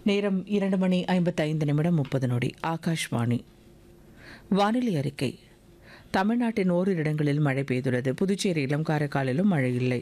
நேரம் இரண்டு மணி ஐம்பத்தைந்து நிமிடம் முப்பது நொடி ஆகாஷ்வாணி வானிலை அறிக்கை தமிழ்நாட்டின் ஓரிரு இடங்களில் மழை பெய்துள்ளது புதுச்சேரியிலும் காரைக்காலிலும் மழை இல்லை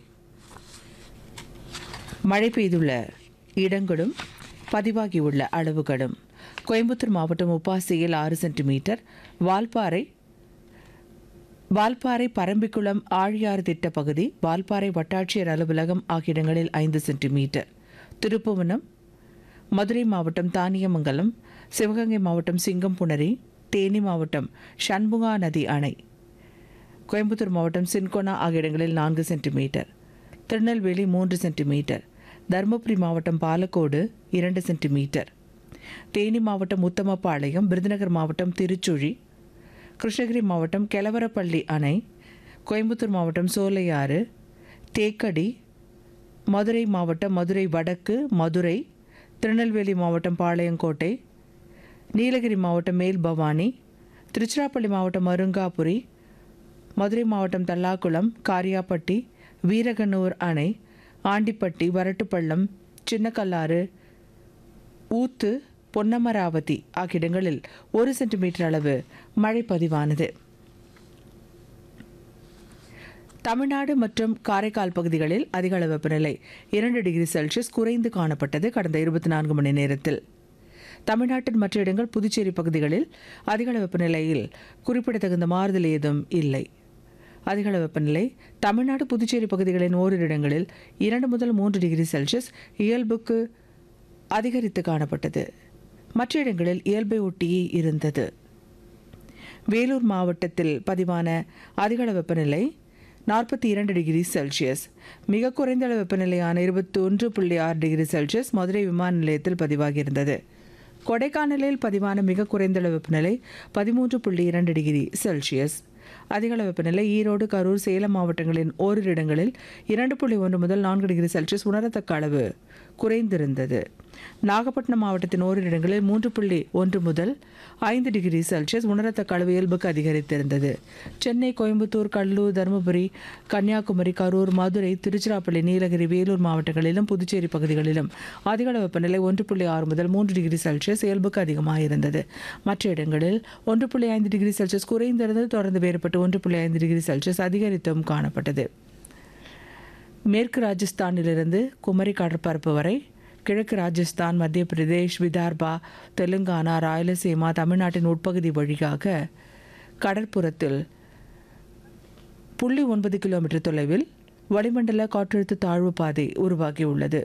மழை பெய்துள்ள இடங்களும் பதிவாகியுள்ள அளவுகளும் கோயம்புத்தூர் மாவட்டம் உப்பாசியில் ஆறு சென்டிமீட்டர் வால்பாறை வால்பாறை பரம்பிக்குளம் ஆழியாறு திட்ட பகுதி வால்பாறை வட்டாட்சியர் அலுவலகம் ஆகிய இடங்களில் ஐந்து சென்டிமீட்டர் திருப்புவனம் மதுரை மாவட்டம் தானியமங்கலம் சிவகங்கை மாவட்டம் சிங்கம்புணரி தேனி மாவட்டம் சண்முகா நதி அணை கோயம்புத்தூர் மாவட்டம் சின்கோனா ஆகிய இடங்களில் நான்கு சென்டிமீட்டர் திருநெல்வேலி மூன்று சென்டிமீட்டர் தருமபுரி மாவட்டம் பாலக்கோடு இரண்டு சென்டிமீட்டர் தேனி மாவட்டம் உத்தமபாளையம் விருதுநகர் மாவட்டம் திருச்சுழி கிருஷ்ணகிரி மாவட்டம் கெலவரப்பள்ளி அணை கோயம்புத்தூர் மாவட்டம் சோலையாறு தேக்கடி மதுரை மாவட்டம் மதுரை வடக்கு மதுரை திருநெல்வேலி மாவட்டம் பாளையங்கோட்டை நீலகிரி மாவட்டம் மேல் பவானி திருச்சிராப்பள்ளி மாவட்டம் அருங்காபுரி மதுரை மாவட்டம் தல்லாக்குளம் காரியாப்பட்டி வீரகனூர் அணை ஆண்டிப்பட்டி வரட்டுப்பள்ளம் சின்னக்கல்லாறு ஊத்து பொன்னமராவதி ஆகிய இடங்களில் ஒரு சென்டிமீட்டர் அளவு மழை பதிவானது தமிழ்நாடு மற்றும் காரைக்கால் பகுதிகளில் அதிக அளவு வெப்பநிலை இரண்டு டிகிரி செல்சியஸ் குறைந்து காணப்பட்டது கடந்த இருபத்தி நான்கு மணி நேரத்தில் தமிழ்நாட்டின் மற்ற இடங்கள் புதுச்சேரி பகுதிகளில் அதிகளவு வெப்பநிலையில் குறிப்பிடத்தகுந்த மாறுதல் ஏதும் இல்லை அதிகளவு வெப்பநிலை தமிழ்நாடு புதுச்சேரி பகுதிகளின் ஓரிரு இடங்களில் இரண்டு முதல் மூன்று டிகிரி செல்சியஸ் இயல்புக்கு அதிகரித்து காணப்பட்டது மற்ற இடங்களில் இயல்பை ஒட்டியே இருந்தது வேலூர் மாவட்டத்தில் பதிவான அதிகளவு வெப்பநிலை நாற்பத்தி இரண்டு டிகிரி செல்சியஸ் மிக குறைந்த அளவு வெப்பநிலையான இருபத்தி ஒன்று புள்ளி ஆறு டிகிரி செல்சியஸ் மதுரை விமான நிலையத்தில் பதிவாகியிருந்தது கொடைக்கானலில் பதிவான மிக குறைந்த அளவு வெப்பநிலை பதிமூன்று புள்ளி இரண்டு டிகிரி செல்சியஸ் அதிக அளவு வெப்பநிலை ஈரோடு கரூர் சேலம் மாவட்டங்களின் ஓரிரு இடங்களில் இரண்டு புள்ளி ஒன்று முதல் நான்கு டிகிரி செல்சியஸ் உணரத்தக்க அளவு குறைந்திருந்தது நாகப்பட்டினம் மாவட்டத்தின் ஓரிரு இடங்களில் மூன்று புள்ளி ஒன்று முதல் ஐந்து டிகிரி செல்சியஸ் உணரத்தக்க அளவு இயல்புக்கு அதிகரித்திருந்தது சென்னை கோயம்புத்தூர் கடலூர் தருமபுரி கன்னியாகுமரி கரூர் மதுரை திருச்சிராப்பள்ளி நீலகிரி வேலூர் மாவட்டங்களிலும் புதுச்சேரி பகுதிகளிலும் அதிகளவு வெப்பநிலை ஒன்று புள்ளி ஆறு முதல் மூன்று டிகிரி செல்சியஸ் இயல்புக்கு அதிகமாக இருந்தது மற்ற இடங்களில் ஒன்று புள்ளி ஐந்து டிகிரி செல்சியஸ் குறைந்திருந்தது தொடர்ந்து வேறுபட்டு ஒன்று புள்ளி ஐந்து டிகிரி செல்சியஸ் அதிகரித்தும் காணப்பட்டது மேற்கு ராஜஸ்தானிலிருந்து குமரி கடற்பரப்பு வரை கிழக்கு ராஜஸ்தான் மத்திய பிரதேஷ் விதார்பா தெலுங்கானா ராயலசீமா தமிழ்நாட்டின் உட்பகுதி வழியாக கடற்புறத்தில் புள்ளி ஒன்பது கிலோமீட்டர் தொலைவில் வளிமண்டல காற்றழுத்த தாழ்வு பாதை உருவாகியுள்ளது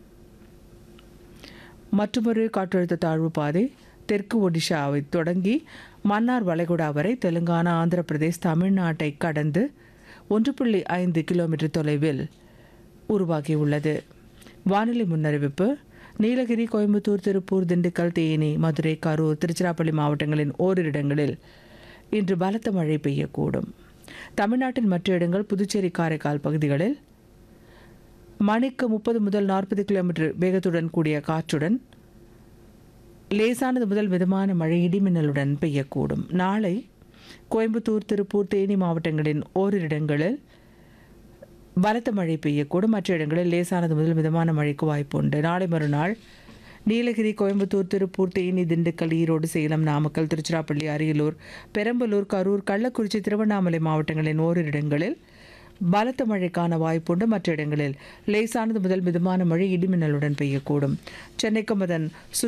மற்றொரு காற்றழுத்த தாழ்வு பாதை தெற்கு ஒடிஷாவை தொடங்கி மன்னார் வளைகுடா வரை தெலுங்கானா ஆந்திர பிரதேஷ் தமிழ்நாட்டை கடந்து ஒன்று புள்ளி ஐந்து கிலோமீட்டர் தொலைவில் உருவாகியுள்ளது வானிலை முன்னறிவிப்பு நீலகிரி கோயம்புத்தூர் திருப்பூர் திண்டுக்கல் தேனி மதுரை கரூர் திருச்சிராப்பள்ளி மாவட்டங்களின் ஓரிரு இடங்களில் இன்று பலத்த மழை பெய்யக்கூடும் தமிழ்நாட்டின் மற்ற இடங்கள் புதுச்சேரி காரைக்கால் பகுதிகளில் மணிக்கு முப்பது முதல் நாற்பது கிலோமீட்டர் வேகத்துடன் கூடிய காற்றுடன் லேசானது முதல் மிதமான மழை இடிமின்னலுடன் பெய்யக்கூடும் நாளை கோயம்புத்தூர் திருப்பூர் தேனி மாவட்டங்களின் ஓரிரு இடங்களில் பலத்த மழை பெய்யக்கூடும் மற்ற இடங்களில் லேசானது முதல் மிதமான மழைக்கு வாய்ப்பு உண்டு நாளை மறுநாள் நீலகிரி கோயம்புத்தூர் திருப்பூர் தேனி திண்டுக்கல் ஈரோடு சேலம் நாமக்கல் திருச்சிராப்பள்ளி அரியலூர் பெரம்பலூர் கரூர் கள்ளக்குறிச்சி திருவண்ணாமலை மாவட்டங்களின் ஓரிரு இடங்களில் பலத்த மழைக்கான வாய்ப்புண்டு மற்ற இடங்களில் லேசானது முதல் மிதமான மழை இடிமின்னலுடன் பெய்யக்கூடும் சென்னைக்கும் அதன்